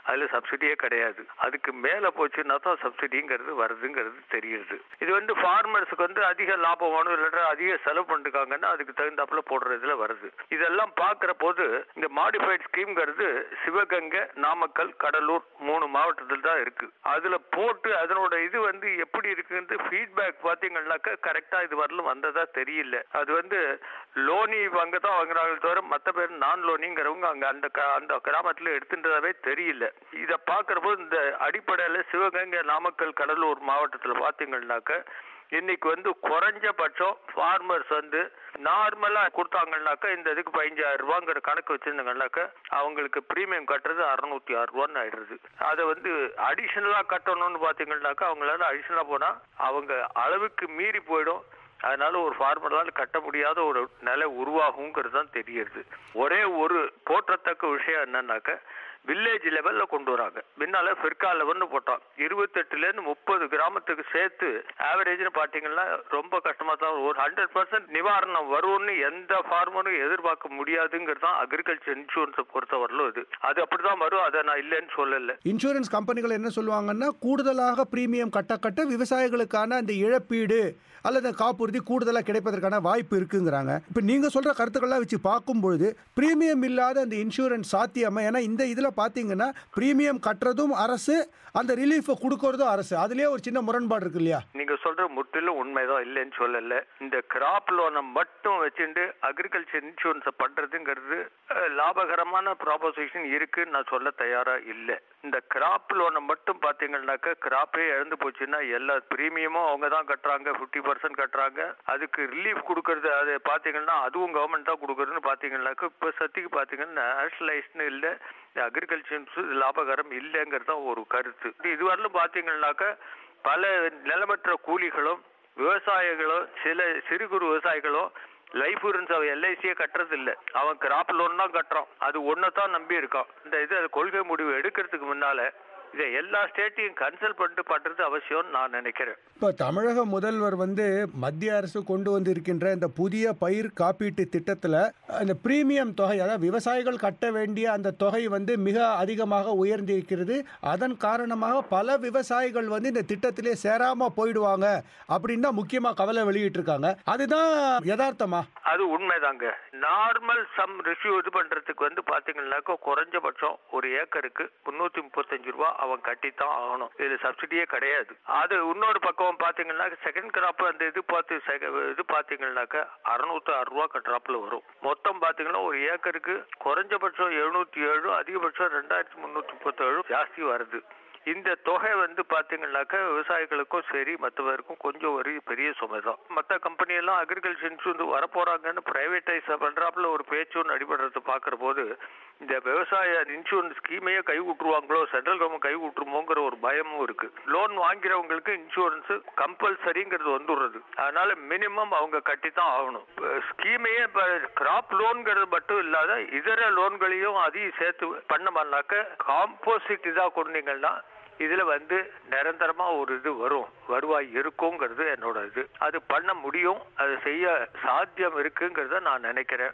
அதுல சப்சிடியே கிடையாது அதுக்கு மேல போச்சுன்னா தான் சப்சிடிங்கிறது வருதுங்கிறது தெரியுது இது வந்து ஃபார்மர்ஸுக்கு வந்து அதிக லாபம் வேணும் இல்லாட்டா அதிக செலவு பண்ணிருக்காங்கன்னா அதுக்கு தகுந்தாப்புல போடுற இதுல வருது இதெல்லாம் பாக்குற போது இந்த மாடிஃபைட் ஸ்கீம்ங்கிறது சிவகங்கை நாமக்கல் கடலூர் மூணு மாவட்டத்தில் தான் இருக்கு அதுல போட்டு அதனோட இது வந்து எப்படி இருக்குன்னு ஃபீட்பேக் பாத்தீங்கன்னாக்கா கரெக்டா இது வரலும் வந்ததா தெரியல அது வந்து லோனி அங்க தான் வாங்குறாங்க தவிர மத்த பேர் நான் லோனிங்கிறவங்க அங்க அந்த க- அந்த கிராமத்துல எடுத்துட்டதாவே தெரியல இத பாக்குறப்போ இந்த அடிப்படையில சிவகங்கை நாமக்கல் கடலூர் மாவட்டத்துல பாத்தீங்கன்னாக்க இன்னைக்கு வந்து குறைஞ்சபட்சம் ஃபார்மர்ஸ் வந்து நார்மலா கொடுத்தாங்கன்னாக்கா இந்த இதுக்கு பதினஞ்சாயிரம் ரூபாங்கிற கணக்கு வச்சிருந்தாங்கன்னாக்கா அவங்களுக்கு பிரீமியம் கட்டுறது அறுநூத்தி ஆறு ரூபான்னு ஆயிடுது அதை வந்து அடிஷனலா கட்டணும்னு பாத்தீங்கன்னாக்கா அவங்களால அடிஷனலா போனா அவங்க அளவுக்கு மீறி போயிடும் அதனால ஒரு ஃபார்மரால் கட்ட முடியாத ஒரு நிலை உருவாகுங்கிறது தான் தெரியுது ஒரே ஒரு போற்றத்தக்க விஷயம் என்னன்னாக்க வில்லேஜ் லெவல்ல கொண்டு வராங்க முன்னால பிற்கா லெவல்னு போட்டோம் இருபத்தெட்டுல இருந்து முப்பது கிராமத்துக்கு சேர்த்து ஆவரேஜ்னு பாத்தீங்கன்னா ரொம்ப கஷ்டமா தான் வரும். ஒரு ஹண்ட்ரட் பர்சன்ட் நிவாரணம் வரும்னு எந்த ஃபார்மரும் எதிர்பார்க்க முடியாதுங்கிறது தான் அக்ரிகல்ச்சர் இன்சூரன்ஸை பொறுத்தவரையிலும் இது அது அப்படிதான் வரும் அதை நான் இல்லைன்னு சொல்லல இன்சூரன்ஸ் கம்பெனிகள் என்ன சொல்லுவாங்கன்னா கூடுதலாக பிரீமியம் கட்ட கட்ட விவசாயிகளுக்கான அந்த இழப்பீடு அல்லது காப்புறுதி கூடுதலாக கிடைப்பதற்கான வாய்ப்பு இருக்குங்கிறாங்க இப்போ நீங்கள் சொல்கிற கருத்துக்கள்லாம் வச்சு பார்க்கும் பொழுது பிரீமியம் இல்லாத அந்த இன்சூரன்ஸ் சாத்தியமா ஏன்னா இந்த இதில் பார்த்தீங்கன்னா பிரீமியம் கட்டுறதும் அரசு அந்த ரிலீஃபை கொடுக்கறதும் அரசு அதுலேயே ஒரு சின்ன முரண்பாடு இருக்கு இல்லையா நீங்க சொல்ற முற்றிலும் உண்மைதான் இல்லைன்னு சொல்லல இந்த கிராப் லோனை மட்டும் வச்சுட்டு அக்ரிகல்ச்சர் இன்சூரன்ஸ் பண்றதுங்கிறது அஹ், லாபகரமான ப்ராபோசிஷன் இருக்குன்னு நான் சொல்ல தயாரா இல்ல இந்த கிராப் லோனை மட்டும் பாத்தீங்கன்னாக்க கிராப்பே இழந்து போச்சுன்னா எல்லா பிரீமியமும் அவங்க தான் கட்டுறாங்க 50% பர்சன்ட் கட்டுறாங்க அதுக்கு ரிலீஃப் கொடுக்கறது அது பாத்தீங்கன்னா அதுவும் கவர்மெண்ட் தான் கொடுக்கறதுன்னு பாத்தீங்கன்னாக்க இப்ப சத்திக்கு பாத்தீங்கன்னா நேஷனலைஸ்ட்னு இல்ல அக்ரிகல்ச்சர் லாபகரம் இல்லைங்கிறது தான் ஒரு கருத்து இது வரலும் பாத்தீங்கன்னாக்க பல நிலமற்ற கூலிகளும் விவசாயிகளும் சில சிறு குறு விவசாயிகளும் லைஃப் இன்சூரன்ஸ் அவன் எல்ஐசியே கட்டுறது இல்ல அவன் கிராப் லோன் தான் கட்டுறான் அது ஒன்றை தான் நம்பி இருக்கான் இந்த இது கொள்கை முடிவு எடுக்கிறதுக்கு முன்னால இதை எல்லா ஸ்டேட்டையும் கன்சல்ட் பண்ணிட்டு பண்றது அவசியம்னு நான் நினைக்கிறேன் இப்போ தமிழக முதல்வர் வந்து மத்திய அரசு கொண்டு வந்திருக்கின்ற இந்த புதிய பயிர் காப்பீட்டு திட்டத்தில் அந்த பிரீமியம் தொகை அதாவது விவசாயிகள் கட்ட வேண்டிய அந்த தொகை வந்து மிக அதிகமாக உயர்ந்திருக்கிறது அதன் காரணமாக பல விவசாயிகள் வந்து இந்த திட்டத்திலே சேராமல் போயிடுவாங்க அப்படின்னு தான் முக்கியமாக கவலை வெளியிட்டிருக்காங்க அதுதான் யதார்த்தமா அது உண்மைதாங்க நார்மல் சம் ரிஷ்யூ இது பண்றதுக்கு வந்து பாத்தீங்கன்னாக்கா குறைஞ்சபட்சம் ஒரு ஏக்கருக்கு முன்னூத்தி முப்பத்தஞ்சு ரூபா அவன் கட்டித்தான் ஆகணும் இதுல சப்சிடியே கிடையாது அது இன்னொரு பக்கம் பாத்தீங்கன்னா செகண்ட் கிராப் அந்த இது பார்த்து செக- இது பாத்தீங்கன்னாக்கா அறுநூத்தி ஆறு ரூபா கட்டுறாப்புல வரும் மொத்தம் பாத்தீங்கன்னா ஒரு ஏக்கருக்கு குறைஞ்சபட்சம் எழுநூத்தி ஏழு அதிகபட்சம் ரெண்டாயிரத்தி முன்னூத்தி முப்பத்தேழு ஜாஸ்தி வருது இந்த தொகை வந்து பாத்தீங்கன்னாக்கா விவசாயிகளுக்கும் சரி மற்றவருக்கும் கொஞ்சம் ஒரு பெரிய சுமை தான் மற்ற கம்பெனி எல்லாம் அக்ரிகல்ச்சர் இன்சூரன்ஸ் வரப்போறாங்கன்னு பிரைவேட்டைஸ் பண்றாப்புல ஒரு பேச்சு ஒன்று அடிபடுறது பாக்குற போது இந்த விவசாய இன்சூரன்ஸ் ஸ்கீமையே கை விட்டுருவாங்களோ சென்ட்ரல் கவர்மெண்ட் கை விட்டுருமோங்கிற ஒரு பயமும் இருக்கு லோன் வாங்கிறவங்களுக்கு இன்சூரன்ஸ் கம்பல்சரிங்கிறது வந்துடுறது அதனால மினிமம் அவங்க கட்டி தான் ஆகணும் ஸ்கீமையே இப்ப கிராப் லோன்ங்கிறது மட்டும் இல்லாத இதர லோன்களையும் அதையும் சேர்த்து பண்ணோம்னாக்க காம்போசிட் இதா கொண்டீங்கன்னா இதுல வந்து நிரந்தரமா ஒரு இது வரும் வருவாய் இருக்குங்கிறது என்னோட இது அது பண்ண முடியும் அது செய்ய சாத்தியம் இருக்குங்கிறத நான் நினைக்கிறேன்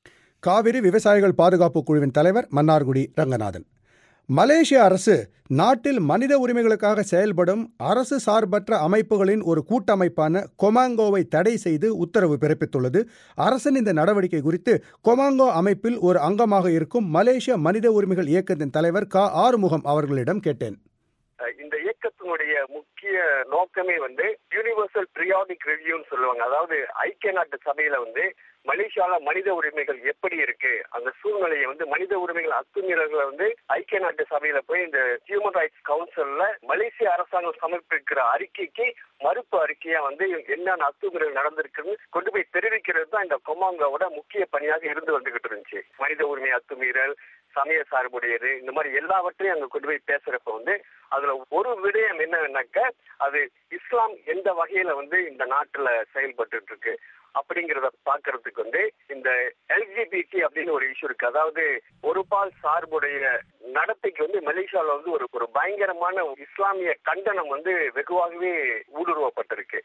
காவிரி விவசாயிகள் பாதுகாப்பு குழுவின் தலைவர் மன்னார்குடி ரங்கநாதன் மலேசிய அரசு நாட்டில் மனித உரிமைகளுக்காக செயல்படும் அரசு சார்பற்ற அமைப்புகளின் ஒரு கூட்டமைப்பான கொமாங்கோவை தடை செய்து உத்தரவு பிறப்பித்துள்ளது அரசின் இந்த நடவடிக்கை குறித்து கொமாங்கோ அமைப்பில் ஒரு அங்கமாக இருக்கும் மலேசிய மனித உரிமைகள் இயக்கத்தின் தலைவர் க ஆறுமுகம் அவர்களிடம் கேட்டேன் அஹ் இந்த இயக்கத்தினுடைய முக்கிய நோக்கமே வந்து யூனிவர்சல் பிரியாடிக் ரிவ்யூன்னு சொல்லுவாங்க அதாவது ஐக்கிய நாட்டு சபையில வந்து மலேசியால மனித உரிமைகள் எப்படி இருக்கு அந்த சூழ்நிலையை வந்து மனித உரிமைகள் அத்துமீறல்களை வந்து ஐக்கிய நாட்டு சபையில போய் இந்த ஹியூமன் ரைட்ஸ் கவுன்சில்ல மலேசிய அரசாங்கம் சமர்ப்பிக்கிற அறிக்கைக்கு மறுப்பு அறிக்கையா வந்து என்னென்ன அத்துமீறல் நடந்திருக்குன்னு கொண்டு போய் தெரிவிக்கிறது தான் இந்த கொமாங்கோவோட முக்கிய பணியாக இருந்து வந்துகிட்டு இருந்துச்சு மனித உரிமை அத்துமீறல் சமய சார்புடையது இந்த மாதிரி எல்லாவற்றையும் அங்க கொண்டு போய் பேசுறப்ப வந்து அதுல ஒரு விடயம் என்னன்னாக்க அது இஸ்லாம் எந்த வகையில வந்து இந்த நாட்டுல செயல்பட்டு இருக்கு அப்படிங்கறத பாக்குறதுக்கு வந்து இந்த எல்ஜிபிடி அப்படின்னு ஒரு இஷ்யூ இருக்கு அதாவது ஒரு பால் சார்புடைய நடத்தைக்கு வந்து மலேசியால வந்து ஒரு ஒரு பயங்கரமான இஸ்லாமிய கண்டனம் வந்து வெகுவாகவே ஊடுருவப்பட்டிருக்கு ஆக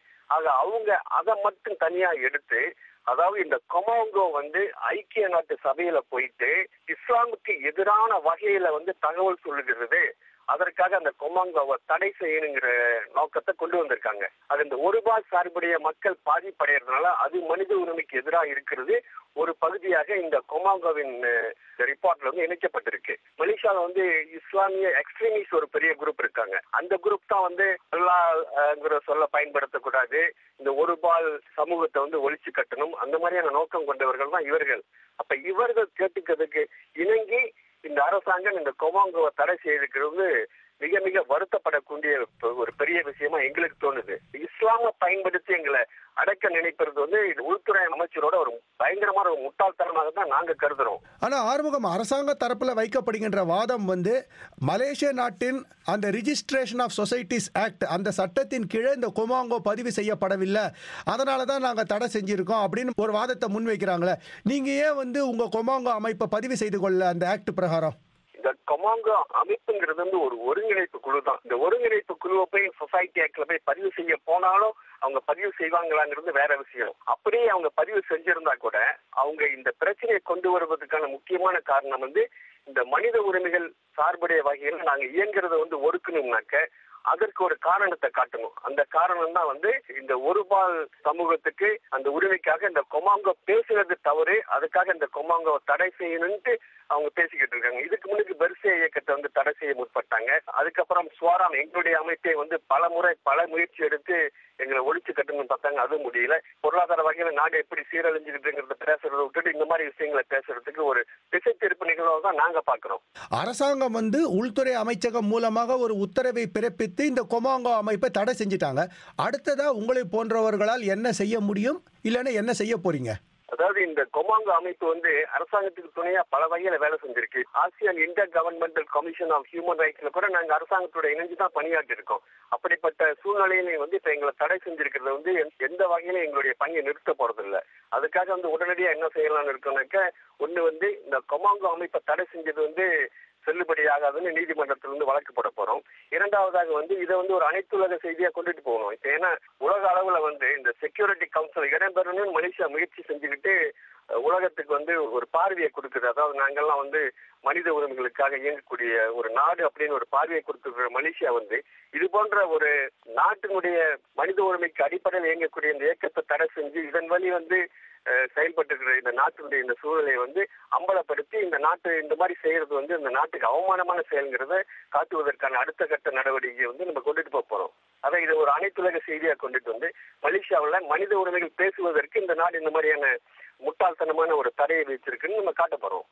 குறிப்பாக அவங்க அதை மட்டும் தனியா எடுத்து அதாவது இந்த கொமாங்கோ வந்து ஐக்கிய நாட்டு சபையில போயிட்டு இஸ்லாமுக்கு எதிரான வகையில வந்து தகவல் சொல்லுகிறது அதற்காக அந்த கொமாங்கோவை தடை செய்யணுங்கிற நோக்கத்தை கொண்டு வந்திருக்காங்க அது இந்த ஒருபால் சார்புடைய மக்கள் பாதிப்படைகிறதுனால அது மனித உரிமைக்கு எதிராக இருக்கிறது ஒரு பகுதியாக இந்த கொமாங்கோவின் ரிப்போர்ட்ல வந்து இணைக்கப்பட்டிருக்கு மலேசியால வந்து இஸ்லாமிய எக்ஸ்ட்ரீமிஸ்ட் ஒரு பெரிய குரூப் இருக்காங்க அந்த குரூப் தான் வந்து அல்லாங்கிற சொல்ல பயன்படுத்தக்கூடாது இந்த ஒருபால் சமூகத்தை வந்து ஒழிச்சு கட்டணும் அந்த மாதிரியான நோக்கம் கொண்டவர்கள் தான் இவர்கள் அப்ப இவர்கள் கேட்டுக்கிறதுக்கு இணங்கி இந்த அரசாங்கம் இந்த கொமாங்கோவை தடை செய்திருக்கிறது மிக மிக வருத்தப்படக்கூடிய ஒரு பெரிய விஷயமா எங்களுக்கு தோணுது இஸ்லாம பயன்படுத்தி எங்களை அடக்க நினைப்பது வந்து இது உள்துறை அமைச்சரோட ஒரு பயங்கரமான ஒரு முட்டாள்தனமாக தான் நாங்க கருதுறோம் ஆனா ஆறுமுகம் அரசாங்க தரப்புல வைக்கப்படுகின்ற வாதம் வந்து மலேசிய நாட்டின் அந்த ரிஜிஸ்ட்ரேஷன் ஆஃப் சொசைட்டிஸ் ஆக்ட் அந்த சட்டத்தின் கீழே இந்த கொமாங்கோ பதிவு செய்யப்படவில்லை அதனால தான் நாங்கள் தடை செஞ்சிருக்கோம் அப்படின்னு ஒரு வாதத்தை முன்வைக்கிறாங்களே நீங்க ஏன் வந்து உங்க கொமாங்கோ அமைப்பை பதிவு செய்து கொள்ள அந்த ஆக்ட் பிரகாரம் இந்த கொமாங்கோ அமைப்புங்கிறது வந்து ஒரு ஒருங்கிணைப்பு குழு தான் இந்த ஒருங்கிணைப்பு குழுவை போய் சொசைட்டி ஆக்ட்ல போய் பதிவு செய்ய போனாலும் அவங்க பதிவு செய்வாங்களாங்கிறது வேற விஷயம் அப்படியே அவங்க பதிவு செஞ்சிருந்தா கூட அவங்க இந்த பிரச்சனையை கொண்டு வருவதற்கான முக்கியமான காரணம் வந்து இந்த மனித உரிமைகள் சார்புடைய வகையில் நாங்க இயங்குறத வந்து ஒடுக்கணும்னாக்க அதற்கு ஒரு காரணத்தை காட்டணும் அந்த காரணம் தான் வந்து இந்த ஒருபால் சமூகத்துக்கு அந்த உரிமைக்காக இந்த கொமாங்கோ பேசுறது தவறு அதுக்காக இந்த கொமாங்கோ தடை செய்யணும்ட்டு அவங்க பேசிக்கிட்டு இருக்காங்க இதுக்கு முன்னுக்கு பெர்சே இயக்கத்தை வந்து தடை செய்ய முற்பட்டாங்க அதுக்கப்புறம் சுவாராம் எங்களுடைய அமைப்பை வந்து பல முறை பல முயற்சி எடுத்து எங்களை ஒழிச்சு கட்டணும்னு பார்த்தாங்க அதுவும் முடியல பொருளாதார வகையில நாடு எப்படி சீரழிஞ்சுக்கிட்டுங்கிறத பேசுறத விட்டுட்டு இந்த மாதிரி விஷயங்களை பேசுறதுக்கு ஒரு திசை திருப்பு நிகழ்வாக தான் நாங்க பாக்குறோம் அரசாங்கம் வந்து உள்துறை அமைச்சகம் மூலமாக ஒரு உத்தரவை பிறப்பித்து இந்த கொமாங்கோ அமைப்பை தடை செஞ்சிட்டாங்க அடுத்ததா உங்களை போன்றவர்களால் என்ன செய்ய முடியும் இல்லைன்னா என்ன செய்ய போறீங்க அதாவது இந்த கொமாங்கோ அமைப்பு வந்து அரசாங்கத்துக்கு துணையா பல வகையில வேலை செஞ்சிருக்கு Asian intergovernmental commission of human ரைட்ஸ்ல கூட நாங்க அரசாங்கத்தோட இணைஞ்சு தான் பணியாற்றி இருக்கோம் அப்படிப்பட்ட சூழ்நிலையில வந்து இப்ப எங்களை தடை செஞ்சிருக்கிறது வந்து எந்த வகையில எங்களுடைய பணியை நிறுத்த போறது இல்ல அதுக்காக வந்து உடனடியா என்ன செய்யலாம்னு இருக்கோம்னாக்க ஒண்ணு வந்து இந்த கொமாங்கோ அமைப்பை தடை செஞ்சது வந்து செல்லுபடியாகாதுன்னு நீதிமன்றத்தில் வந்து வழக்கு போட போறோம் இரண்டாவதாக வந்து இதை வந்து ஒரு அனைத்துலக செய்தியா கொண்டுட்டு போகணும் இப்ப ஏன்னா உலக அளவுல வந்து இந்த செக்யூரிட்டி கவுன்சில் இடம்பெறணும்னு மலேசியா முயற்சி செஞ்சுக்கிட்டு உலகத்துக்கு வந்து ஒரு பார்வையை கொடுக்குது அதாவது நாங்கெல்லாம் வந்து மனித உரிமைகளுக்காக இயங்கக்கூடிய ஒரு நாடு அப்படின்னு ஒரு பார்வையை கொடுத்துருக்கிற மலேசியா வந்து இது போன்ற ஒரு நாட்டினுடைய மனித உரிமைக்கு அடிப்படையில் இயங்கக்கூடிய இந்த இயக்கத்தை தடை செஞ்சு இதன் வழி வந்து செயல்பட்டு இந்த நாட்டினுடைய இந்த சூழலை வந்து அம்பலப்படுத்தி இந்த நாட்டு இந்த மாதிரி செய்யறது வந்து இந்த நாட்டுக்கு அவமானமான செயல்ங்கிறத காட்டுவதற்கான அடுத்த கட்ட நடவடிக்கையை வந்து நம்ம கொண்டுட்டு போக போறோம் அதை இதை ஒரு அனைத்துலக செய்தியா கொண்டுட்டு வந்து மலேசியாவில் மனித உரிமைகள் பேசுவதற்கு இந்த நாடு இந்த மாதிரியான முட்டாள்தனமான ஒரு தடையை வச்சிருக்குன்னு நம்ம காட்ட போறோம்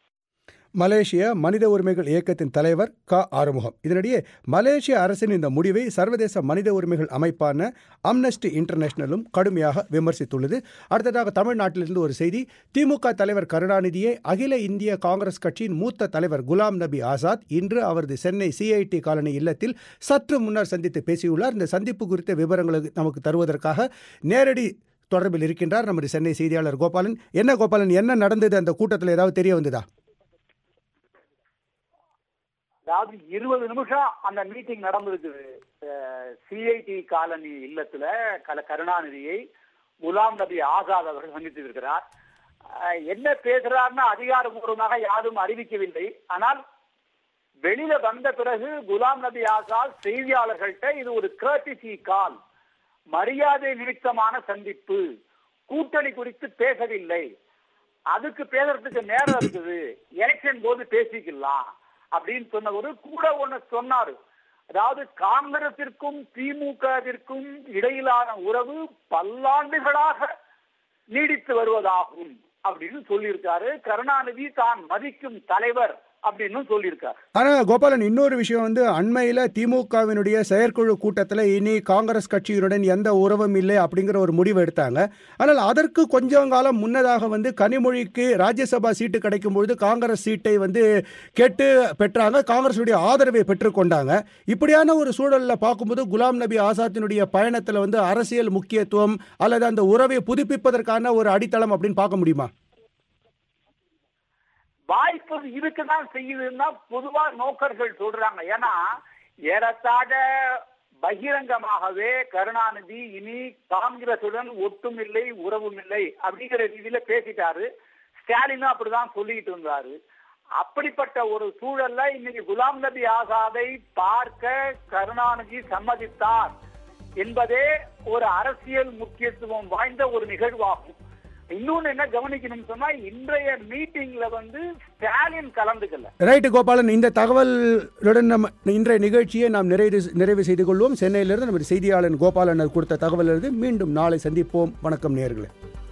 மலேசிய மனித உரிமைகள் இயக்கத்தின் தலைவர் க ஆறுமுகம் இதனிடையே மலேசிய அரசின் இந்த முடிவை சர்வதேச மனித உரிமைகள் அமைப்பான அம்னஸ்டி இன்டர்நேஷனலும் கடுமையாக விமர்சித்துள்ளது அடுத்ததாக தமிழ்நாட்டிலிருந்து ஒரு செய்தி திமுக தலைவர் கருணாநிதியை அகில இந்திய காங்கிரஸ் கட்சியின் மூத்த தலைவர் குலாம் நபி ஆசாத் இன்று அவரது சென்னை சிஐடி காலனி இல்லத்தில் சற்று முன்னர் சந்தித்து பேசியுள்ளார் இந்த சந்திப்பு குறித்த விவரங்களுக்கு நமக்கு தருவதற்காக நேரடி தொடர்பில் இருக்கின்றார் நமது சென்னை செய்தியாளர் கோபாலன் என்ன கோபாலன் என்ன நடந்தது அந்த கூட்டத்தில் ஏதாவது தெரிய வந்ததா அதாவது இருபது நிமிஷம் அந்த மீட்டிங் நடந்திருக்குது சிஐடி காலனி இல்லத்துல கல கருணாநிதியை குலாம் நபி ஆசாத் அவர்கள் சந்தித்திருக்கிறார் என்ன பேசுறாருன்னு அதிகாரபூர்வமாக யாரும் அறிவிக்கவில்லை ஆனால் வெளியில வந்த பிறகு குலாம் நபி ஆசாத் செய்தியாளர்கள்ட்ட இது ஒரு கிரட்டிசி கால் மரியாதை நிமித்தமான சந்திப்பு கூட்டணி குறித்து பேசவில்லை அதுக்கு பேசுறதுக்கு நேரம் இருக்குது எலெக்ஷன் போது பேசிக்கலாம் அப்படின்னு சொன்னவர் கூட ஒண்ணு சொன்னாரு அதாவது காங்கிரசிற்கும் திமுகவிற்கும் இடையிலான உறவு பல்லாண்டுகளாக நீடித்து வருவதாகும் அப்படின்னு சொல்லியிருக்காரு கருணாநிதி தான் மதிக்கும் தலைவர் அப்படின்னு சொல்லியிருக்காரு ஆனா கோபாலன் இன்னொரு விஷயம் வந்து அண்மையில திமுகவினுடைய செயற்குழு கூட்டத்தில் இனி காங்கிரஸ் கட்சியினுடன் எந்த உறவும் இல்லை அப்படிங்கிற ஒரு முடிவு எடுத்தாங்க ஆனால் அதற்கு கொஞ்சம் காலம் முன்னதாக வந்து கனிமொழிக்கு ராஜ்யசபா சீட்டு கிடைக்கும் பொழுது காங்கிரஸ் சீட்டை வந்து கேட்டு பெற்றாங்க காங்கிரஸுடைய ஆதரவை பெற்றுக்கொண்டாங்க இப்படியான ஒரு சூழலில் பார்க்கும்போது குலாம் நபி ஆசாத்தினுடைய பயணத்தில் வந்து அரசியல் முக்கியத்துவம் அல்லது அந்த உறவை புதுப்பிப்பதற்கான ஒரு அடித்தளம் அப்படின்னு பார்க்க முடியுமா வாய்ப்பு இருக்குதான் செய்யுதுன்னா பொதுவா நோக்கர்கள் சொல்றாங்க ஏன்னா ஏறத்தாழ பகிரங்கமாகவே கருணாநிதி இனி காங்கிரசுடன் ஒட்டும் இல்லை உறவும் இல்லை அப்படிங்கிற ரீதியில பேசிட்டாரு ஸ்டாலினும் அப்படிதான் சொல்லிட்டு இருந்தாரு அப்படிப்பட்ட ஒரு சூழல்ல இன்னைக்கு குலாம் நபி ஆசாதை பார்க்க கருணாநிதி சம்மதித்தார் என்பதே ஒரு அரசியல் முக்கியத்துவம் வாய்ந்த ஒரு நிகழ்வாகும் இன்னொன்னு என்ன கவனிக்கணும்னு சொன்னா இன்றைய மீட்டிங்ல வந்து ஸ்டாலின் கலந்துக்கல ரைட்டு கோபாலன் இந்த தகவலுடன் நம்ம இன்றைய நிகழ்ச்சியை நாம் நிறைவு நிறைவு செய்து கொள்வோம் சென்னையிலிருந்து நமது செய்தியாளர் கோபாலன் கொடுத்த தகவலிலிருந்து மீண்டும் நாளை சந்திப்போம் வணக்கம் நேர்களே